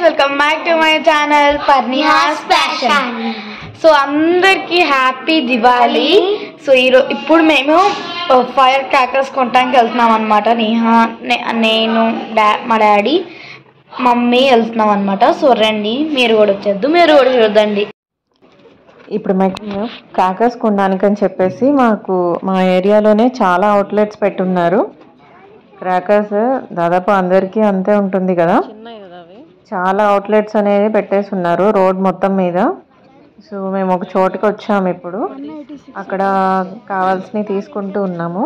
welcome back to my channel Parnihas fashion so అందరికీ happy Diwali so ఈరోజు ఇప్పుడు మేము ఫైర్ క్రాకర్స్ కొనడానికి వెళ్తున్నాం అనమాట నేహా నే- నేను డా మా డాడీ మమ్మీ వెళ్తున్నాం అనమాట సో రండి మీరు కూడా వచ్చేద్దు మీరు కూడా చూడండి ఇప్పుడు మేము క్రాకర్స్ కొనడానికి అని చెప్పేసి మాకు మా ఏరియాలోనే చాలా అవుట్లెట్స్ పెట్టున్నారు క్రాకర్స్ దాదాపు అందరికీ అంతే ఉంటుంది కదా చాలా అవుట్లెట్స్ అనేది పెట్టేసి ఉన్నారు రోడ్ మొత్తం మీద సో మేము ఒక చోటుకి వచ్చాము ఇప్పుడు అక్కడ కావాల్సినవి తీసుకుంటూ ఉన్నాము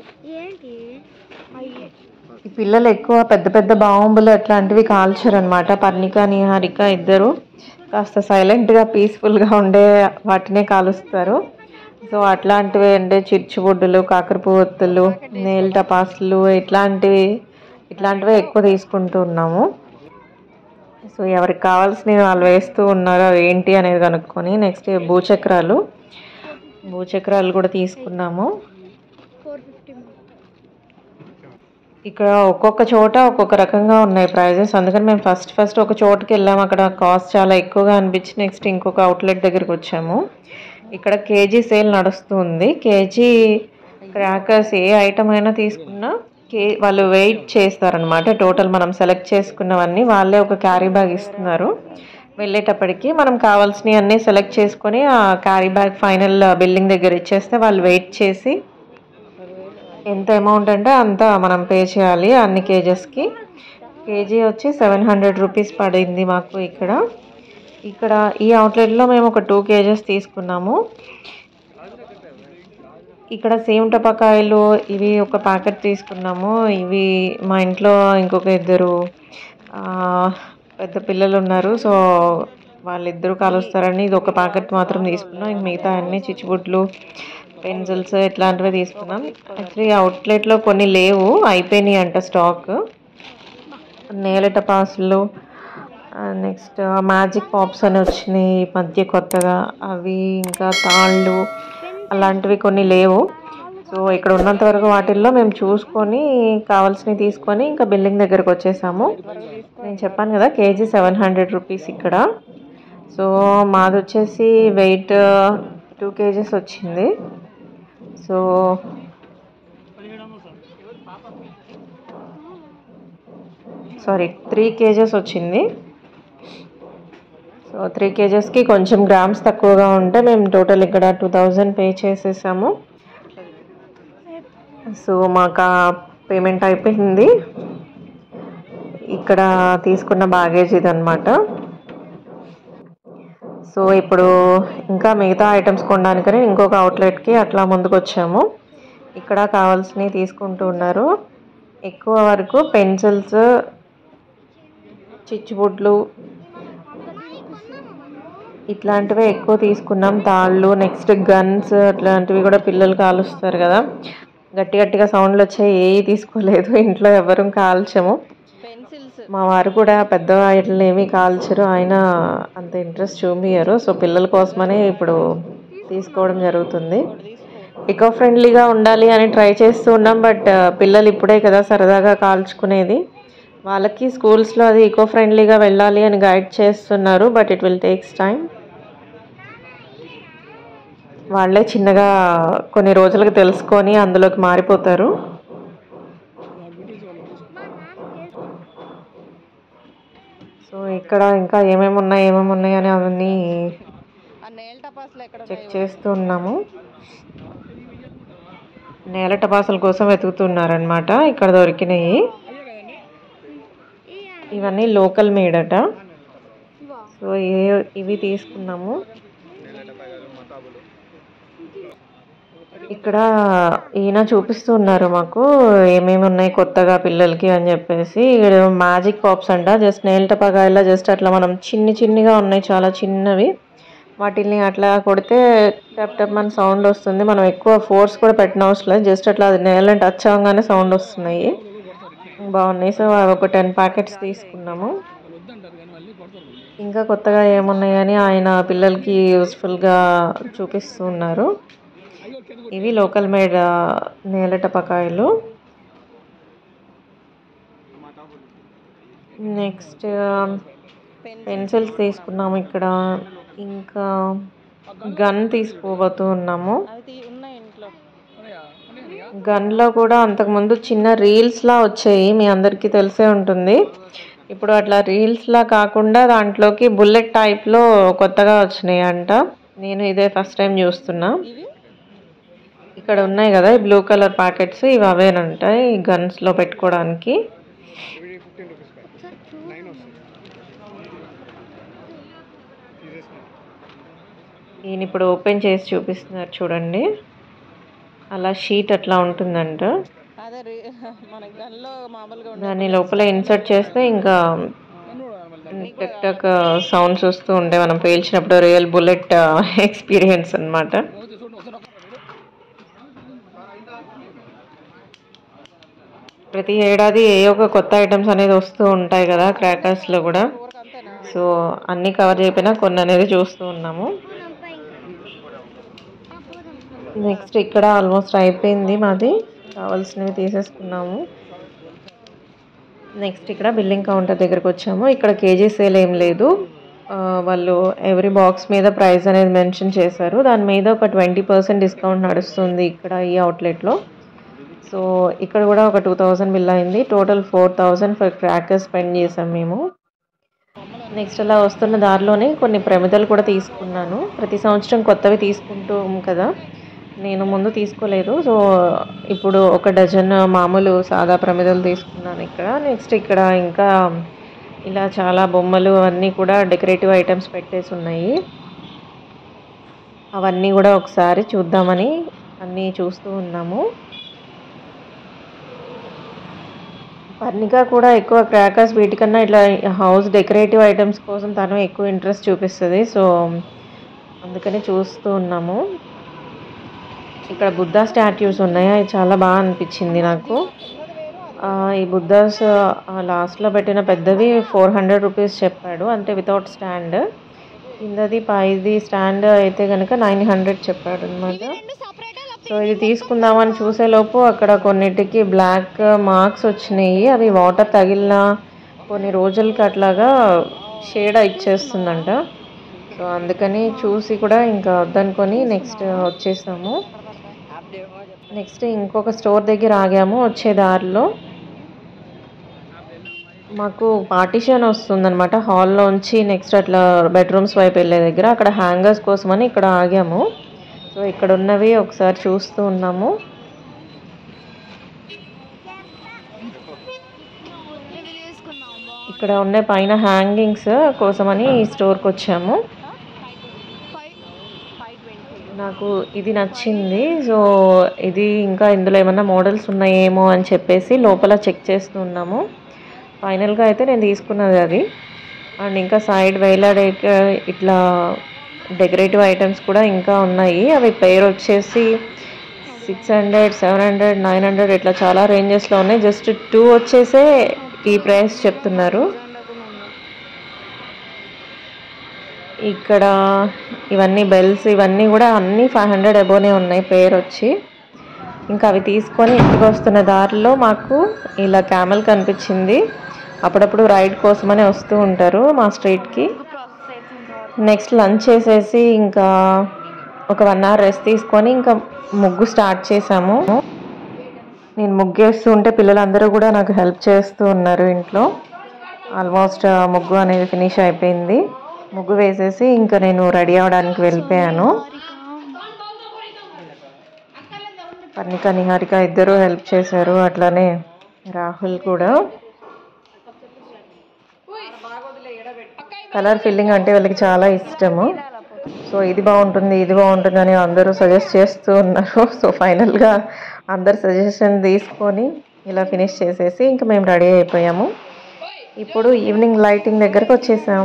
ఈ పిల్లలు ఎక్కువ పెద్ద పెద్ద బాంబులు అట్లాంటివి కాల్చరు అనమాట పర్ణిక నిహారిక ఇద్దరు కాస్త సైలెంట్గా పీస్ఫుల్గా ఉండే వాటినే కాలుస్తారు సో అట్లాంటివి అంటే చిచ్చుబుడ్డులు కాకరపువ్వొత్తులు నేల్ టపాసులు ఇట్లాంటివి ఇట్లాంటివే ఎక్కువ తీసుకుంటూ ఉన్నాము సో ఎవరికి కావాల్సినవి వాళ్ళు వేస్తూ ఉన్నారు అవి ఏంటి అనేది కనుక్కొని నెక్స్ట్ భూచక్రాలు భూచక్రాలు కూడా తీసుకున్నాము ఇక్కడ ఒక్కొక్క చోట ఒక్కొక్క రకంగా ఉన్నాయి ప్రైజెస్ అందుకని మేము ఫస్ట్ ఫస్ట్ ఒక చోటుకి వెళ్ళాము అక్కడ కాస్ట్ చాలా ఎక్కువగా అనిపించి నెక్స్ట్ ఇంకొక అవుట్లెట్ దగ్గరికి వచ్చాము ఇక్కడ కేజీ సేల్ నడుస్తుంది కేజీ క్రాకర్స్ ఏ ఐటమ్ అయినా తీసుకున్నా కే వాళ్ళు వెయిట్ చేస్తారనమాట టోటల్ మనం సెలెక్ట్ చేసుకున్నవన్నీ వాళ్ళే ఒక క్యారీ బ్యాగ్ ఇస్తున్నారు వెళ్ళేటప్పటికి మనం కావాల్సినవి అన్నీ సెలెక్ట్ చేసుకొని ఆ క్యారీ బ్యాగ్ ఫైనల్ బిల్డింగ్ దగ్గర ఇచ్చేస్తే వాళ్ళు వెయిట్ చేసి ఎంత అమౌంట్ అంటే అంత మనం పే చేయాలి అన్ని కేజెస్కి కేజీ వచ్చి సెవెన్ హండ్రెడ్ రూపీస్ పడింది మాకు ఇక్కడ ఇక్కడ ఈ అవుట్లెట్లో మేము ఒక టూ కేజెస్ తీసుకున్నాము ఇక్కడ సేమ్ టపకాయలు ఇవి ఒక ప్యాకెట్ తీసుకున్నాము ఇవి మా ఇంట్లో ఇంకొక ఇద్దరు ఆ, పెద్ద పిల్లలు ఉన్నారు సో వాళ్ళిద్దరూ కలుస్తారని ఇది ఒక ప్యాకెట్ మాత్రం తీసుకున్నాం ఇంక మిగతా అన్ని చిచ్చుబుడ్లు పెన్సిల్స్ ఇట్లాంటివి తీసుకున్నాం యాక్చువల్లీ అవుట్లెట్లో కొన్ని లేవు అయిపోయినాయి అంట స్టాక్ నేల టపాసులు నెక్స్ట్ మ్యాజిక్ పాప్స్ అని వచ్చినాయి ఈ మధ్య కొత్తగా అవి ఇంకా తాళ్ళు అలాంటివి కొన్ని లేవు సో ఇక్కడ ఉన్నంత వరకు వాటిల్లో మేము చూసుకొని కావాల్సినవి తీసుకొని ఇంకా బిల్డింగ్ దగ్గరకు వచ్చేసాము నేను చెప్పాను కదా కేజీ సెవెన్ హండ్రెడ్ రూపీస్ ఇక్కడ సో మాది వచ్చేసి వెయిట్ టూ కేజెస్ వచ్చింది సో సారీ త్రీ కేజెస్ వచ్చింది సో త్రీ కేజెస్కి కొంచెం గ్రామ్స్ తక్కువగా ఉంటే మేము టోటల్ ఇక్కడ టూ థౌజండ్ పే చేసేసాము సో మాకు ఆ పేమెంట్ అయిపోయింది ఇక్కడ తీసుకున్న బ్యాగేజ్ ఇదన్నమాట సో ఇప్పుడు ఇంకా మిగతా ఐటమ్స్ కొనడానికని ఇంకొక అవుట్లెట్కి అట్లా ముందుకు వచ్చాము ఇక్కడ కావాల్సినవి తీసుకుంటూ ఉన్నారు ఎక్కువ వరకు పెన్సిల్స్ చిచ్చుబుడ్లు ఇట్లాంటివే ఎక్కువ తీసుకున్నాం తాళ్ళు నెక్స్ట్ గన్స్ అట్లాంటివి కూడా పిల్లలు కాలుస్తారు కదా గట్టి గట్టిగా సౌండ్లు వచ్చాయి ఏవి తీసుకోలేదు ఇంట్లో ఎవరు కాల్చము మా వారు కూడా పెద్ద వాటిని ఏమీ కాల్చరు ఆయన అంత ఇంట్రెస్ట్ చూపించరు సో పిల్లల కోసమనే ఇప్పుడు తీసుకోవడం జరుగుతుంది ఎకో ఫ్రెండ్లీగా ఉండాలి అని ట్రై చేస్తూ ఉన్నాం బట్ పిల్లలు ఇప్పుడే కదా సరదాగా కాల్చుకునేది వాళ్ళకి స్కూల్స్లో అది ఈకో ఫ్రెండ్లీగా వెళ్ళాలి అని గైడ్ చేస్తున్నారు but it will takes time వాళ్ళే చిన్నగా కొన్ని రోజులకు తెలుసుకొని అందులోకి మారిపోతారు సో ఇక్కడ ఇంకా ఏమేమి ఉన్నాయి ఏమేమి ఉన్నాయి అని అవన్నీ చెక్ చేస్తూ ఉన్నాము నేల టపాసుల కోసం వెతుకుతున్నారనమాట ఇక్కడ దొరికినాయి ఇవన్నీ లోకల్ మేడ్ అట సో ఏ- ఇవి తీసుకున్నాము ఇక్కడ ఈయన చూపిస్తూ ఉన్నారు మాకు ఏమేమి ఉన్నాయి కొత్తగా పిల్లలకి అని చెప్పేసి ఇక్కడ మ్యాజిక్ పాప్స్ అంట జస్ట్ నేల టపాకాయలా జస్ట్ అట్లా మనం చిన్ని చిన్నిగా ఉన్నాయి చాలా చిన్నవి వాటిని అట్లా కొడితే టప్ టప్ మన సౌండ్ వస్తుంది మనం ఎక్కువ ఫోర్స్ కూడా పెట్టిన అవసరం లేదు జస్ట్ అట్లా అది నేలని టచ్ అవ్వగానే సౌండ్ వస్తున్నాయి బాగున్నాయి సో అవి ఒక టెన్ ప్యాకెట్స్ తీసుకున్నాము ఇంకా కొత్తగా ఏమున్నాయని ఆయన పిల్లలకి యూస్ఫుల్గా చూపిస్తూ ఉన్నారు ఇవి లోకల్ మేడ్ నేల టపకాయలు నెక్స్ట్ పెన్సిల్స్ తీసుకున్నాము ఇక్కడ ఇంకా గన్ తీసుకోబోతూ ఉన్నాము గన్లో కూడా అంతకుముందు చిన్న రీల్స్లా వచ్చాయి మీ అందరికీ తెలిసే ఉంటుంది ఇప్పుడు అట్లా రీల్స్లా కాకుండా దాంట్లోకి బుల్లెట్ టైప్లో కొత్తగా వచ్చినాయి అంట నేను ఇదే ఫస్ట్ టైం చూస్తున్నా ఇక్కడ ఉన్నాయి కదా ఈ బ్లూ కలర్ ప్యాకెట్స్ ఇవి అవేనంట ఈ గన్స్లో పెట్టుకోవడానికి ఈయన ఇప్పుడు ఓపెన్ చేసి చూపిస్తున్నారు చూడండి అలా షీట్ అట్లా ఉంటుందంట అదే రి- మన గన్లో మామూలుగా ఉండే దాన్ని లోపల ఇన్సర్ట్ చేస్తే ఇంకా టక్ టక్ సౌండ్స్ వస్తూ ఉంటాయి మనం పేల్చినప్పుడు రియల్ బుల్లెట్ ఎక్స్పీరియన్స్ అన్నమాట ప్రతి ఏడాది ఏ ఒక కొత్త ఐటమ్స్ అనేది వస్తూ ఉంటాయి కదా క్రాకర్స్లో కూడా సో అన్నీ కవర్ చేయకపోయినా కొన్ని అనేది చూస్తూ ఉన్నాము నెక్స్ట్ ఇక్కడ ఆల్మోస్ట్ అయిపోయింది మాది కావాల్సినవి తీసేసుకున్నాము నెక్స్ట్ ఇక్కడ బిల్లింగ్ కౌంటర్ దగ్గరకు వచ్చాము ఇక్కడ కేజీ సేల్ ఏం లేదు ఆ, వాళ్ళు ఎవ్రీ బాక్స్ మీద ప్రైస్ అనేది మెన్షన్ చేశారు దాని మీద ఒక ట్వంటీ పర్సెంట్ డిస్కౌంట్ నడుస్తుంది ఇక్కడ ఈ అవుట్లెట్లో సో ఇక్కడ కూడా ఒక టూ థౌజండ్ బిల్ అయింది total four thousand for crackers spend చేసాం మేము నెక్స్ట్ అలా వస్తున్న దారిలోనే కొన్ని ప్రమిదలు కూడా తీసుకున్నాను ప్రతి సంవత్సరం కొత్తవి తీసుకుంటూ కదా నేను ముందు తీసుకోలేదు సో ఇప్పుడు ఒక డజన్ మామూలు సాదా ప్రమిదలు తీసుకున్నాను ఇక్కడ నెక్స్ట్ ఇక్కడ ఇంకా ఇలా చాలా బొమ్మలు అవన్నీ కూడా డెకరేటివ్ ఐటమ్స్ పెట్టేసి ఉన్నాయి అవన్నీ కూడా ఒకసారి చూద్దామని అన్నీ చూస్తూ ఉన్నాము పర్ణిక కూడా ఎక్కువ క్రాకర్స్ వీటికన్నా ఇట్లా హౌస్ డెకరేటివ్ ఐటమ్స్ కోసం తను ఎక్కువ ఇంట్రెస్ట్ చూపిస్తుంది సో అందుకని చూస్తూ ఉన్నాము ఇక్కడ బుద్ధ స్టాట్యూస్ ఉన్నాయి అవి చాలా బాగా అనిపించింది నాకు ఆ, ఈ బుద్ధాస్ లాస్ట్లో పెట్టిన పెద్దవి ఫోర్ హండ్రెడ్ రూపీస్ చెప్పాడు అంటే వితౌట్ స్టాండ్ కిందది పైది స్టాండ్ అయితే కనుక నైన్ హండ్రెడ్ చెప్పాడు అనమాట సో ఇది తీసుకుందామని చూసేలోపు అక్కడ కొన్నిటికి బ్లాక్ మార్క్స్ వచ్చినాయి అవి వాటర్ తగిలిన కొన్ని రోజులకి అట్లాగా షేడ్ ఇచ్చేస్తుందంట సో అందుకని చూసి కూడా ఇంకా వద్దనుకొని నెక్స్ట్ వచ్చేసాము నెక్స్ట్ ఇంకొక స్టోర్ దగ్గర ఆగాము వచ్చే దారిలో మాకు పార్టిషన్ వస్తుందన్నమాట హాల్లోంచి నెక్స్ట్ అట్లా బెడ్రూమ్స్ వైపు వెళ్ళే దగ్గర అక్కడ హ్యాంగర్స్ కోసమని ఇక్కడ ఆగాము సో ఇక్కడ ఉన్నవి ఒకసారి చూస్తూ ఉన్నాము ఇక్కడ ఉన్న పైన హ్యాంగింగ్స్ కోసమని ఈ స్టోర్కి వచ్చాము నాకు ఇది నచ్చింది సో ఇది ఇంకా ఇందులో ఏమన్నా మోడల్స్ ఉన్నాయేమో అని చెప్పేసి లోపల చెక్ చేస్తున్నాము ఫైనల్గా అయితే నేను తీసుకున్నది అది అండ్ ఇంకా సైడ్ వేలాడే ఇట్లా డెకరేటివ్ ఐటమ్స్ కూడా ఇంకా ఉన్నాయి అవి పేరు వచ్చేసి six hundred seven hundred nine hundred ఇట్లా చాలా రేంజెస్లో ఉన్నాయి జస్ట్ టూ వచ్చేసే ఈ ప్రైస్ చెప్తున్నారు ఇక్కడ ఇవన్నీ బెల్స్ ఇవన్నీ కూడా అన్నీ ఫైవ్ హండ్రెడ్ అబోనే ఉన్నాయి పేరు వచ్చి ఇంకా అవి తీసుకొని ఇంటికి వస్తున్న దారిలో మాకు ఇలా క్యామెల్ కనిపించింది అప్పుడప్పుడు రైడ్ కోసమని వస్తూ ఉంటారు మా స్ట్రీట్కి నెక్స్ట్ లంచ్ చేసేసి ఇంకా ఒక వన్ అవర్ రెస్ట్ తీసుకొని ఇంకా ముగ్గు స్టార్ట్ చేసాము నేను ముగ్గు వేస్తూ ఉంటే పిల్లలందరూ కూడా నాకు హెల్ప్ చేస్తూ ఉన్నారు ఇంట్లో ఆల్మోస్ట్ ముగ్గు అనేది ఫినిష్ అయిపోయింది ముగ్గు వేసేసి ఇంకా నేను రెడీ అవడానికి వెళ్ళిపోయాను పర్ణిక నిహారిక ఇద్దరు హెల్ప్ చేశారు అట్లానే రాహుల్ కూడా కలర్ ఫిల్లింగ్ అంటే వాళ్ళకి చాలా ఇష్టము సో ఇది బాగుంటుంది ఇది బాగుంటుంది అని అందరూ సజెస్ట్ చేస్తూ ఉన్నారు సో ఫైనల్గా అందరు సజెషన్ తీసుకొని ఇలా ఫినిష్ చేసేసి ఇంకా మేము రెడీ అయిపోయాము ఇప్పుడు ఈవినింగ్ లైటింగ్ దగ్గరకు వచ్చేసాం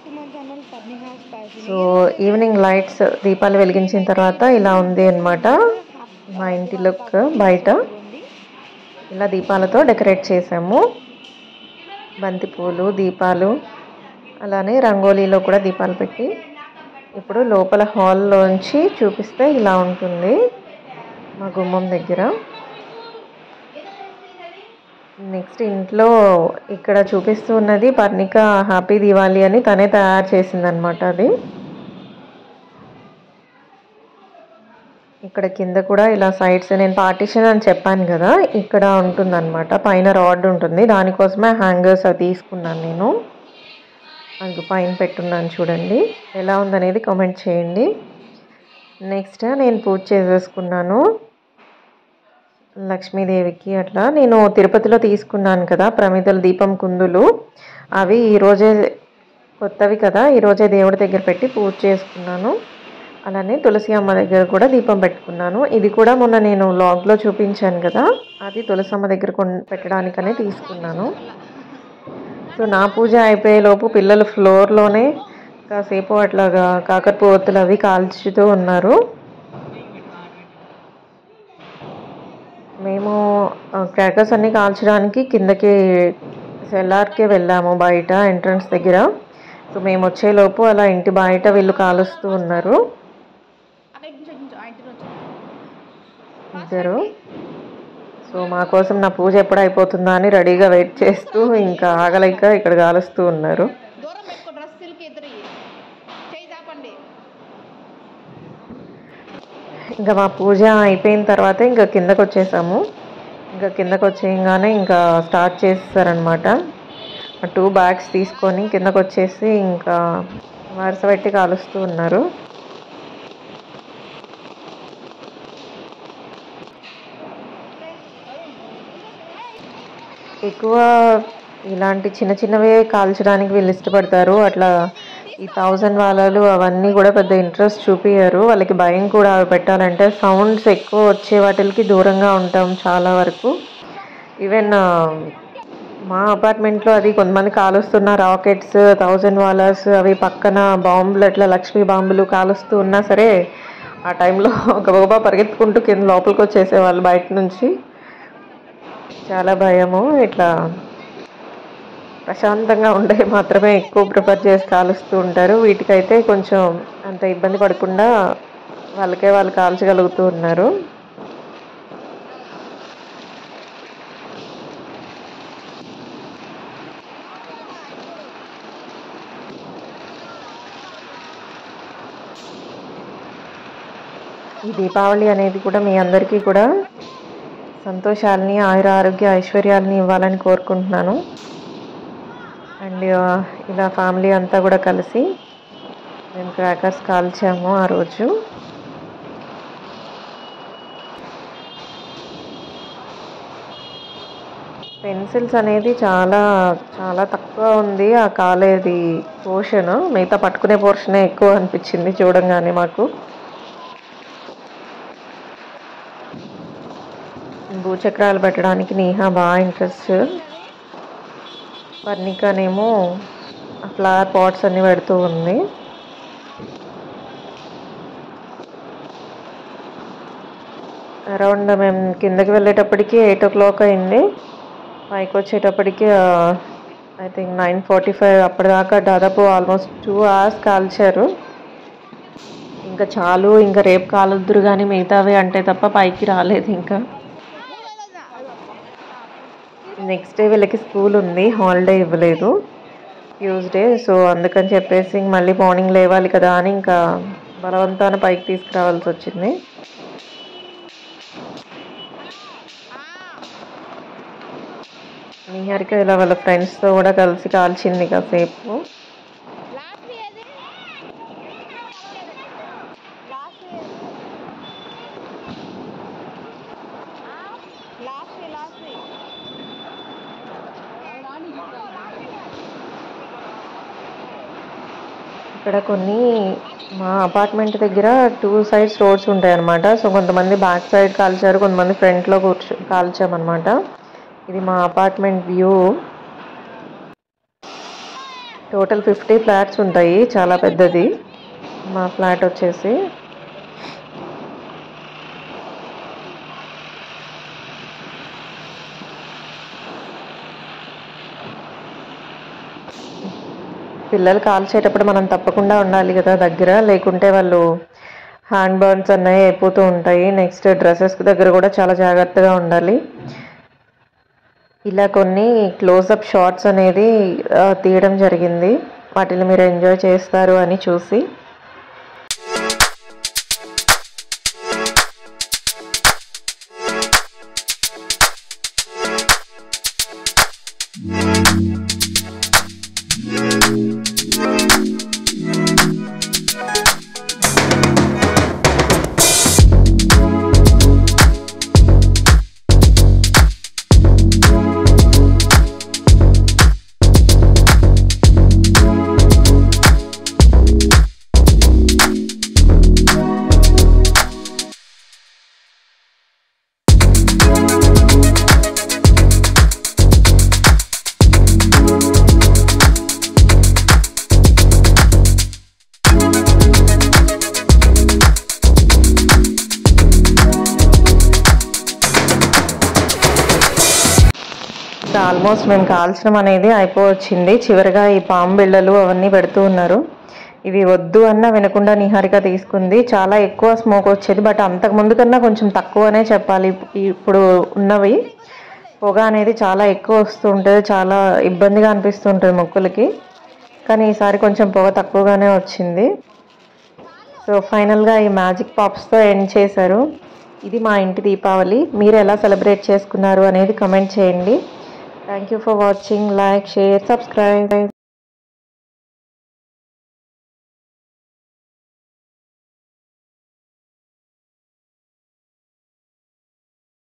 సో ఈవినింగ్ లైట్స్ దీపాలు వెలిగించిన తర్వాత ఇలా ఉంది అన్నమాట మా ఇంటి లుక్ బయట ఇలా దీపాలతో డెకరేట్ చేసాము బంతిపూలు దీపాలు అలానే రంగోలీలో కూడా దీపాలు పెట్టి ఇప్పుడు లోపల హాల్లోంచి చూపిస్తే ఇలా ఉంటుంది మా గుమ్మం దగ్గర నెక్స్ట్ ఇంట్లో ఇక్కడ చూపిస్తున్నది పర్ణిక హ్యాపీ దివాళీ అని తనే తయారు చేసిందనమాట అది ఇక్కడ కింద కూడా ఇలా సైడ్స్ నేను పార్టీషన్ అని చెప్పాను కదా ఇక్కడ ఉంటుందన్నమాట పైన రాడ్ ఉంటుంది దానికోసమే హ్యాంగర్స్ అవి తీసుకున్నాను నేను అది పైన పెట్టున్నాను చూడండి ఎలా ఉందనేది కామెంట్ చేయండి నెక్స్ట్ నేను పూజ చేసేసుకున్నాను లక్ష్మీదేవికి అట్లా నేను తిరుపతిలో తీసుకున్నాను కదా ప్రమిదల దీపం కుందులు అవి ఈరోజే కొత్తవి కదా ఈరోజే దేవుడి దగ్గర పెట్టి పూజ చేసుకున్నాను అలానే తులసి అమ్మ దగ్గర కూడా దీపం పెట్టుకున్నాను ఇది కూడా మొన్న నేను లాగ్లో చూపించాను కదా అది తులసి అమ్మ దగ్గర కొన్- పెట్టడానికనే తీసుకున్నాను సో నా పూజ అయిపోయే లోపు పిల్లలు ఫ్లోర్లోనే కాసేపు అట్లాగా కాకరపువ్వొత్తులు అవి కాల్చుతూ ఉన్నారు మేము క్రాకర్స్ అన్ని కాల్చడానికి కిందకి సెల్లార్కే వెళ్ళాము బయట ఎంట్రన్స్ దగ్గర సో మేము వచ్చేలోపు అలా ఇంటి బయట వీళ్ళు కాలుస్తూ ఉన్నారు ఇద్దరు సో మా కోసం నా పూజ ఎప్పుడు అయిపోతుందా అని రెడీగా వెయిట్ చేస్తూ ఇంకా ఆగలేక ఇక్కడ కాలుస్తూ ఉన్నారు దూరం పెట్టుకో డ్రెస్ సిల్క్ ఇద్దరు చేయి చాపండి ఇంకా మా పూజ అయిపోయిన తర్వాత ఇంకా కిందకు వచ్చేసాము ఇంకా కిందకు వచ్చేయగానే ఇంకా స్టార్ట్ చేస్తారనమాట టూ బ్యాగ్స్ తీసుకొని కిందకు వచ్చేసి ఇంకా వరుస పెట్టి కాలుస్తూ ఉన్నారు ఎక్కువ ఇలాంటి చిన్న చిన్నవే కాల్చడానికి వీళ్ళు ఇష్టపడతారు అట్లా ఈ థౌజండ్ వాళ్ళలు అవన్నీ కూడా పెద్ద ఇంట్రెస్ట్ చూపించారు వాళ్ళకి భయం కూడా అవి పెట్టాలంటే సౌండ్స్ ఎక్కువ వచ్చే వాటికి దూరంగా ఉంటాం చాలా వరకు ఈవెన్ మా అపార్ట్మెంట్లో అది కొంతమంది కాలుస్తున్న రాకెట్స్ థౌజండ్ వాలర్స్ అవి పక్కన బాంబులు అట్లా లక్ష్మీ బాంబులు కాలుస్తూ ఉన్నా సరే ఆ టైంలో గబగబా పరిగెత్తుకుంటూ కింద లోపలికి వచ్చేసేవాళ్ళు బయట నుంచి చాలా భయము ఇట్లా ప్రశాంతంగా ఉండే మాత్రమే ఎక్కువ ప్రిఫర్ చేసి కాలుస్తూ ఉంటారు వీటికైతే కొంచెం అంత ఇబ్బంది పడకుండా వాళ్ళకే వాళ్ళు కాల్చగలుగుతూ ఉన్నారు ఈ దీపావళి అనేది కూడా మీ అందరికీ కూడా సంతోషాలని ఆయుర ఆరోగ్య ఐశ్వర్యాలని ఇవ్వాలని కోరుకుంటున్నాను అండ్ ఇలా ఫ్యామిలీ అంతా కూడా కలిసి మేము క్రాకర్స్ కాల్చాము ఆ రోజు పెన్సిల్స్ అనేది చాలా చాలా తక్కువ ఉంది ఆ కాలేది పోర్షన్ మిగతా పట్టుకునే పోర్షనే ఎక్కువ అనిపించింది చూడంగానే మాకు భూచక్రాలు పెట్టడానికి నీహా బాగా ఇంట్రెస్ట్ వర్ణికనేమో ఫ్లవర్ పాట్స్ అన్ని పెడుతూ ఉంది అరౌండ్ మేము కిందకి వెళ్ళేటప్పటికి ఎయిట్ ఓ క్లాక్ అయింది పైకి వచ్చేటప్పటికి I think nine forty five అప్పటిదాకా దాదాపు ఆల్మోస్ట్ టూ అవర్స్ కాల్చారు ఇంకా చాలు ఇంకా రేపు కాలుద్దురు కానీ మిగతావి అంటే తప్ప పైకి రాలేదు ఇంకా నెక్స్ట్ డే వీళ్ళకి స్కూల్ ఉంది హాలిడే ఇవ్వలేదు ట్యూస్డే సో అందుకని చెప్పేసి ఇంక మళ్ళీ మార్నింగ్ లేవాలి కదా అని ఇంకా బలవంతాన పైకి తీసుకురావాల్సి వచ్చింది నిహారిక ఇలా వాళ్ళ ఫ్రెండ్స్తో కూడా కలిసి కాల్చింది కాసేపు లాస్ట్ ఏది లాస్ట్ లాస్ట్ లాస్ట్ ఇక్కడ కొన్ని మా అపార్ట్మెంట్ దగ్గర టూ సైడ్స్ రోడ్స్ ఉంటాయి అన్నమాట సో కొంతమంది బ్యాక్ సైడ్ కాల్చారు కొంతమంది ఫ్రంట్లో కూర్చో కాల్చామన్నమాట ఇది మా apartment view total fifty flats ఉంటాయి చాలా పెద్దది మా ఫ్లాట్ వచ్చేసి పిల్లలు కాల్చేటప్పుడు మనం తప్పకుండా ఉండాలి కదా దగ్గర లేకుంటే వాళ్ళు హ్యాండ్ బర్న్స్ అన్నవి అయిపోతూ ఉంటాయి నెక్స్ట్ డ్రెస్సెస్ దగ్గర కూడా చాలా జాగ్రత్తగా ఉండాలి ఇలా కొన్ని క్లోజప్ షార్ట్స్ అనేది ఆ, తీయడం జరిగింది వాటిని మీరు ఎంజాయ్ చేస్తారు అని చూసి ఆల్మోస్ట్ మేము కాల్చడం అనేది అయిపోవచ్చింది చివరిగా ఈ పాము బిళ్ళలు అవన్నీ పెడుతూ ఉన్నారు ఇవి వద్దు అన్న వినకుండా నిహారిక తీసుకుంది చాలా ఎక్కువ స్మోక్ వచ్చేది బట్ అంతకు ముందు కన్నా కొంచెం తక్కువనే చెప్పాలి ఇప్పుడు ఉన్నవి పొగ అనేది చాలా ఎక్కువ వస్తుంటుంది చాలా ఇబ్బందిగా అనిపిస్తుంటుంది మొక్కులకి కానీ ఈసారి కొంచెం పొగ తక్కువగానే వచ్చింది సో ఫైనల్గా ఈ మ్యాజిక్ పాప్స్తో ఎండ్ చేశారు ఇది మా ఇంటి దీపావళి మీరు ఎలా సెలబ్రేట్ చేసుకున్నారు అనేది కమెంట్ చేయండి thank you for watching like share subscribe